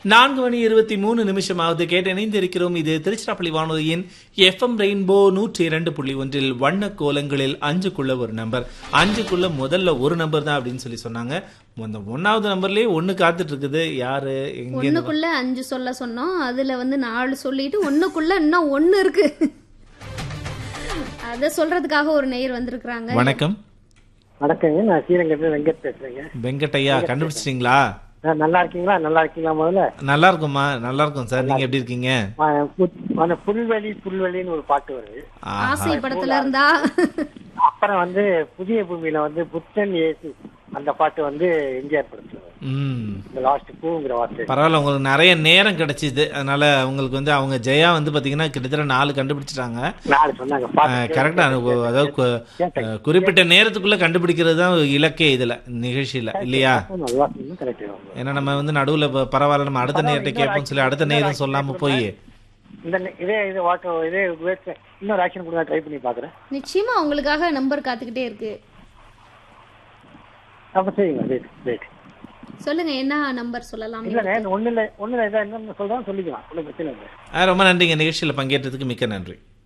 நான்கு மணி இருபத்தி மூணு நிமிஷமாவது கேட்டு இணைந்திருக்கிறோம் இது திருச்சிராப்பள்ளி வானொலியின் எஃப்எம் ரெயின்போ நூற்றி இரண்டு புள்ளி ஒன்றில் வண்ண கோலங்களில் அஞ்சுக்குள்ள ஒரு நம்பர் அஞ்சுக்குள்ள முதல்ல ஒரு நம்பர் தான் அப்படின்னு சொல்லி சொன்னாங்க அந்த ஒன்னாவது நம்பர்லயே ஒண்ணு காத்துட்டு இருக்குது யாரு எங்க ஒண்ணுக்குள்ள அஞ்சு சொல்ல சொன்னோம் அதுல வந்து நாலு சொல்லிட்டு ஒண்ணுக்குள்ள இன்னும் ஒண்ணு இருக்கு அத சொல்றதுக்காக ஒரு நேயர் வந்திருக்கிறாங்க வணக்கம் வணக்கங்க நான் ஸ்ரீரங்கத்துல வெங்கட் பேசுறேங்க வெங்கட்டையா கண்டுபிடிச்சிட்டீங்களா ஆ, நல்லா இருக்கீங்களா நல்லா இருக்கீங்களா முதல்ல நல்லா இருக்கும்மா நல்லா இருக்கும் சார் நீங்க எப்படி இருக்கீங்க ஆ, புத்- அந்த புல்வெளி புல்வெளின்னு ஒரு பாட்டு வருது ஆஹா. ஆசை படத்துல இருந்தா அப்புறம் வந்து புதிய பூமியில வந்து புத்தன் இயேசு அந்த பாட்டு வந்து எம்ஜிஆர் படத்துல வரும். ம் இந்த லாஸ்ட் பூங்கிற வார்த்தை பரவாயில்ல உங்களுக்கு நிறைய நேரம் கிடைச்சிது அதனால உங்களுக்கு வந்து அவங்க ஜெயா வந்து பாத்தீங்கன்னா கிட்டத்தட்ட நாலு கண்டுபிடிச்சிட்டாங்க நாலு சொன்னாங்க பாட்டு கரெக்டா அதாவது கு- அஹ், குறிப்பிட்ட நேரத்துக்குள்ள கண்டுபிடிக்கிறது தான் இலக்கே இதுல நிகழ்ச்சியில இல்லையா நல்லா சொன்னா கரெக்ட் ஏன்னா நம்ம வந்து நடுவுல ப- பரவாயில்ல நம்ம அடுத்த நேரத்தை கேட்போம் சொல்லி அடுத்த நேரம் சொல்லாம போய் இந்த நெ- இதே இது வாட்டர் இதே வேட்ஸ் இன்னொரு ஆக்ஷன் கொடுங்க ட்ரை பண்ணி பாக்குறேன் நிச்சயமா உங்களுக்காக நம்பர் காத்துக்கிட்டே இருக்கு அப்ப செய்யுங்க வெயிட் வெயிட் சொல்லுங்க என்ன நம்பர் சொல்லலாம் இல்ல ஒண்ணு இல்ல ஒண்ணு இல்ல இதான் என்னன்னு சொல்றேன் சொல்லிக்கலாம் ஒன்றும் பிரச்சனை இல்லை அஹ், ரொம்ப நன்றிங்க நிகழ்ச்சியில பங்கேற்றதுக்கு மிக்க நன்றி